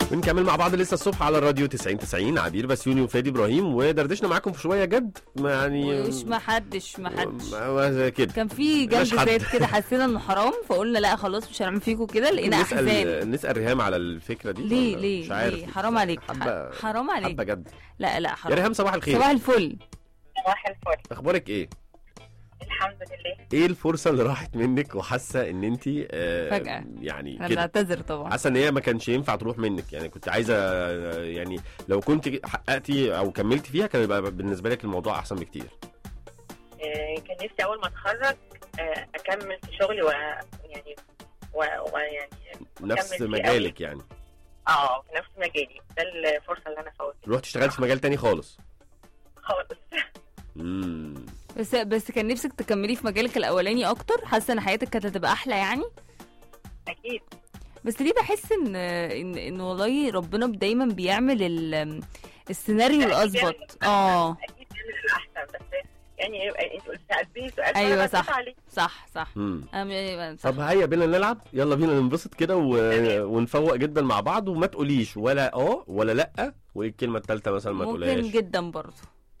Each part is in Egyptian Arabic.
بنكمل مع بعض لسه الصبح على الراديو 90 90 عبير بسيوني وفادي ابراهيم ودردشنا معاكم في شويه جد ما يعني مش ما حدش ما حدش ما- ما- كده كان في جلد مش حد. ذات كده حسينا انه حرام فقلنا لا خلاص مش هنعمل فيكم كده لقينا احزان نسال نسال ريهام على الفكره دي ليه ولا ليه مش عارف ليه حرام عليك حبه حرام عليك حبه جد لا لا يا حرام ريهام صباح الخير صباح الفل صباح الفل اخبارك ايه الحمد لله ايه الفرصه اللي راحت منك وحاسه ان انت آه فجأة. يعني انا كده بعتذر طبعا حاسه ان هي ما كانش ينفع تروح منك يعني كنت عايزه آه، يعني لو كنت حققتي او كملتي فيها كان يبقى بالنسبه لك الموضوع احسن بكتير آه، كان نفسي اول ما اتخرج آه، اكمل في شغلي و يعني و... ويعني نفس فيه مجالك يعني اه في نفس مجالي ده الفرصه اللي انا فوتها رحت اشتغلت في مجال تاني خالص خالص امم بس بس كان نفسك تكملي في مجالك الاولاني اكتر حاسه ان حياتك كانت هتبقى احلى يعني اكيد بس ليه بحس ان ان ان والله ربنا دايما بيعمل ال- السيناريو أكيد الاظبط بيعمل اه اكيد بيعمل الاحسن بس يعني يبقى انت سالتني سؤال أيوة فأنا صح. رديت عليه. صح صح امم أم- صح طب هيا بينا نلعب يلا بينا ننبسط كده و... ونفوق جدا مع بعض وما تقوليش ولا اه ولا لا وايه الكلمه الثالثه مثلا ما ممكن تقولهاش جدا برضه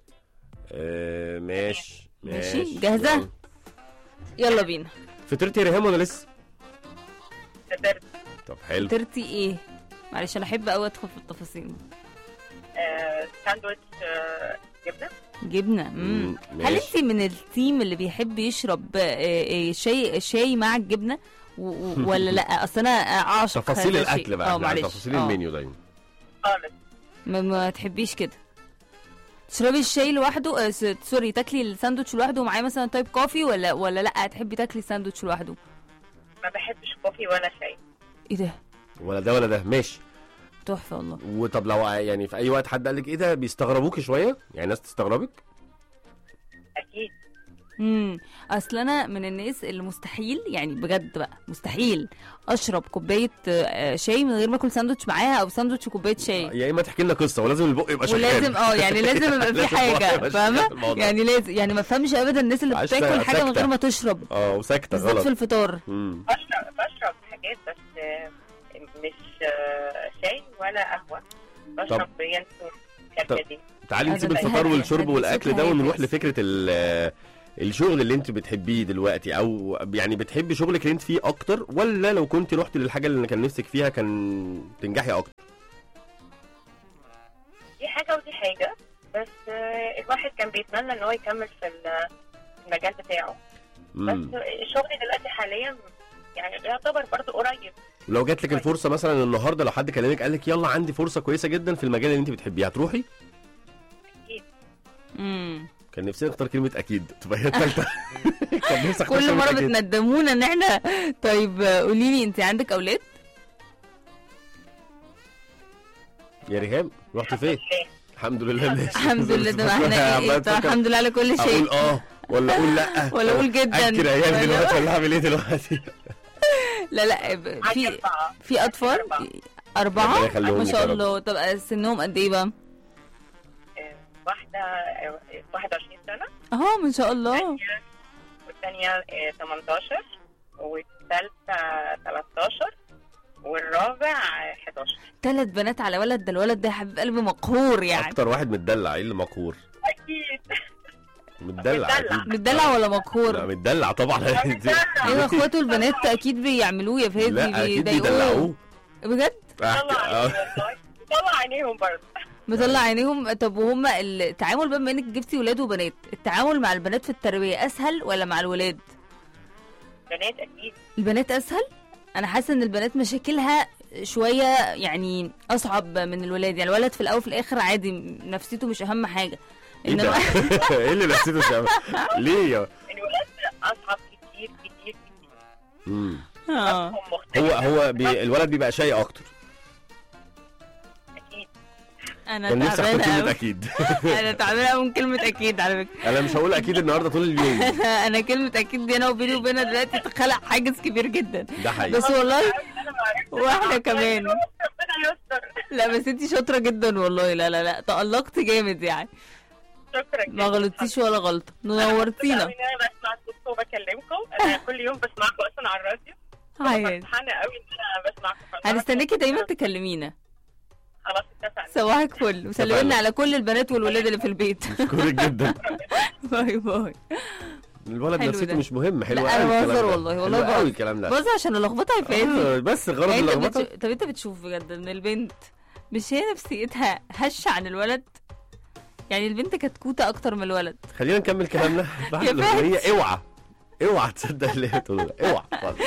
آه ماشي ماشي، جاهزة؟ يلا. يلا بينا فطرتي يا ريهام ولا لسه قدرت طب حلو فطرتي ايه معلش انا احب قوي ادخل في التفاصيل آه، ساندويتش آه، جبنه جبنه امم مم، هل ماشي. انت من التيم اللي بيحب يشرب آه، آه، شاي شاي مع الجبنه و- و- ولا لا اصل انا اعشق تفاصيل هذا الشيء. الاكل بقى اه إحنا على معلش تفاصيل آه. المنيو دايما خالص ما, ما تحبيش كده تشربي الشاي لوحده آه، س- سوري تاكلي الساندوتش لوحده ومعاه مثلا تايب كوفي ولا ولا لا تحبي تاكلي الساندوتش لوحده ما بحبش كوفي ولا شاي ايه ده ولا ده ولا ده ماشي تحفه والله وطب لو يعني في اي وقت حد قال لك ايه ده بيستغربوك شويه يعني ناس تستغربك اكيد امم اصل انا من الناس اللي مستحيل يعني بجد بقى مستحيل اشرب كوبايه آه، شاي من غير ما اكل ساندوتش معاها او ساندوتش وكوبايه شاي يا اما تحكي لنا قصه ولازم البق يبقى شغال ولازم اه يعني لازم يبقى في لازم البق حاجه يبقى شغال فاهمه الموضوع. يعني لازم يعني ما فهمش ابدا الناس اللي عايش بتاكل حاجه من ساكتة. غير ما تشرب اه وساكته بالذات غلط في الفطار مم. بشرب بشرب حاجات بس آه، مش آه، شاي ولا قهوه بشرب ينسون كركديه تعالي نسيب هذا الفطار هادي- والشرب هادي والاكل صوت ده هادي ونروح بس. لفكره ال- الشغل اللي انت بتحبيه دلوقتي او يعني بتحبي شغلك اللي انت فيه اكتر ولا لو كنت رحت للحاجه اللي كان نفسك فيها كان تنجحي اكتر دي حاجه ودي حاجه بس آه، الواحد كان بيتمنى ان هو يكمل في ال- المجال بتاعه بس مم. شغلي دلوقتي حاليا يعني يعتبر برضو قريب ولو جات لك الفرصه مثلا النهارده لو حد كلمك قال لك يلا عندي فرصه كويسه جدا في المجال اللي انت بتحبيه هتروحي امم كان نفسي اختار كلمه اكيد تبقى هي الثالثه كان نفسي اختار كل كلمة مره أكيد. بتندمونا ان احنا طيب قولي لي انت عندك اولاد يا ريهام رحت فين ليه؟ الحمد لله ماشي الحمد لله ده احنا ايه عمال طب أفكر الحمد لله على كل شيء اقول اه ولا اقول لا ولا أقول جداً. اكل عيالي ولا- دلوقتي ولا اعمل ايه دلوقتي لا لا ب- عندي في أربعة في اطفال أربعة. اربعه ربنا يخليهم ما لك يا شاء رب. الله طب سنهم قد ايه بقى آه، واحدة آه، 21 سنة اه ما شاء الله والثانية آه، 18 والثالثة 13 والرابع آه، 11 ثلاث بنات على ولد ده الولد ده يا حبيب قلبي مقهور يعني اكتر واحد متدلع ايه اللي مقهور أكيد متدلع متدلع. اكيد متدلع ولا لا مقهور متدلع طبعا ايوه اخواته البنات اكيد بيعملوه يا فادي لا اكيد بيضايقوه بيدلعوه بجد طلع أحكي- عينيهم آه. والله طلع عينيهم برضه مطلع عينيهم طب وهم التعامل بقى بما انك جبتي ولاد وبنات التعامل مع البنات في التربيه اسهل ولا مع الولاد بنات أكيد البنات اسهل انا حاسه ان البنات مشاكلها شويه يعني اصعب من الولاد يعني الولد في الاول وفي الاخر عادي نفسيته مش اهم حاجه ايه ده ايه اللي نفسيته شبه ليه يا الولاد أصعب كتير كتير كتير آه. مم. هم هو مختلفة هو بي الولد بيبقى شاي اكتر أكيد انا كان نفسي اختار تعبانه كلمه قوي اكيد انا تعبانه قوي من كلمه اكيد على فكره انا مش هقول اكيد النهارده طول اليوم انا كلمه اكيد دي انا وبيني وبينها دلوقتي اتخلق حاجز كبير جدا ده حقيقي بس والله أنا ما عرفتش واحنا أعمل. كمان. ربنا يستر لا بس انتي شاطره جدا والله لا لا لا تألقتي جامد يعني شكرا ما غلطتيش ولا غلطه نورتينا انا بسمع صوتكم وبكلمكم انا كل يوم بسمعكم اصلا على الراديو عادي فرحانه قوي ان انا بسمعكم هنستناكي دايما تكلمينا خلاص اتفقنا صباحك فل وسلمي لنا اتفقنا. على كل البنات والولاد اللي في البيت اشكرك جدا باي باي الولد حلو نفسيته ده. مش مهم حلو لا، أنا قوي الكلام بهزر ده. والله، والله حلو قوي بهزر. الكلام ده بص عشان اللخبطه يا فادي آه، بس غرض يعني انت اللخبطه بتشوف... طب انت بتشوف بجد ان البنت مش هي نفسيتها هشه عن الولد يعني البنت كتكوته اكتر من الولد خلينا نكمل كلامنا بعد يا الاغنيه اوعى اوعى تصدق اللي هي بتقوله ده. اوعى